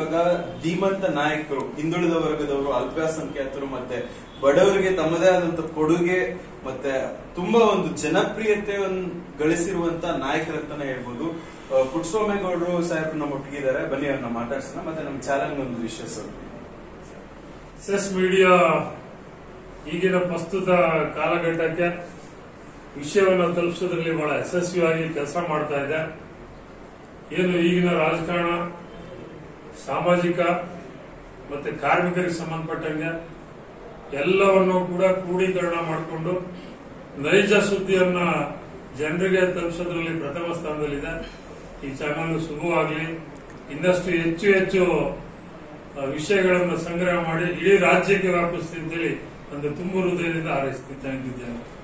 ಇವಾಗ ಧೀಮಂತ ನಾಯಕರು ಹಿಂದುಳಿದ ವರ್ಗದವರು ಅಲ್ಪಸಂಖ್ಯಾತರು ಮತ್ತೆ ಬಡವರಿಗೆ ತಮ್ಮದೇ ಆದಂತ ಕೊಡುಗೆ ಮತ್ತೆ ತುಂಬಾ ಒಂದು ಜನಪ್ರಿಯತೆಯನ್ನು ಗಳಿಸಿರುವಂತ ನಾಯಕರಂತಾನೆ ಹೇಳ್ಬೋದು ಆ, ಪುಟ್ಟಸ್ವಾಮೇಗೌಡರು ಸಾಹೇಬ್ ನಮ್ಮ ಒಟ್ಟಿಗಿದ್ದಾರೆ ಬನ್ನಿ ಅವ್ರನ್ನ ಮಾತಾಡ್ಸೋಣ ಮತ್ತೆ ನಮ್ಮ ಚಾನಲ್ ಒಂದು ವಿಷಯ ಸ್ವಲ್ಪ ಸೆಸ್ ಮೀಡಿಯಾ ಈಗಿನ ಪ್ರಸ್ತುತ ಕಾಲಘಟ್ಟಕ್ಕೆ ವಿಷಯವನ್ನು ತಲುಪಿಸೋದ್ರಲ್ಲಿ ಬಹಳ ಯಶಸ್ವಿಯಾಗಿ ಕೆಲಸ ಮಾಡ್ತಾ ಇದೆ ಏನು ಈಗಿನ ರಾಜಕಾರಣ ಸಾಮಾಜಿಕ ಮತ್ತೆ ಕಾರ್ಮಿಕರಿಗೆ ಸಂಬಂಧಪಟ್ಟಂಗೆ ಎಲ್ಲವನ್ನು ಕೂಡ ಕ್ರೋಢೀಕರಣ ಮಾಡಿಕೊಂಡು ನೈಜ ಸುದ್ದಿಯನ್ನ ಜನರಿಗೆ ತಲುಪಿಸೋದ್ರಲ್ಲಿ ಪ್ರಥಮ ಸ್ಥಾನದಲ್ಲಿದೆ ಈ ಚಾನಲ್ ಶುಭವಾಗಲಿ ಇನ್ನಷ್ಟು ಹೆಚ್ಚು ಹೆಚ್ಚು ಆ, ವಿಷಯಗಳನ್ನು ಸಂಗ್ರಹ ಮಾಡಿ ಇಡೀ ರಾಜ್ಯಕ್ಕೆ ವ್ಯಾಪಿಸ್ತೀನಿ ಅಂತೇಳಿ ಒಂದು ತುಂಬ ಹೃದಯದಿಂದ ಹಾರೈಸ್ತೀನಿ ಥ್ಯಾಂಕ್ ಯು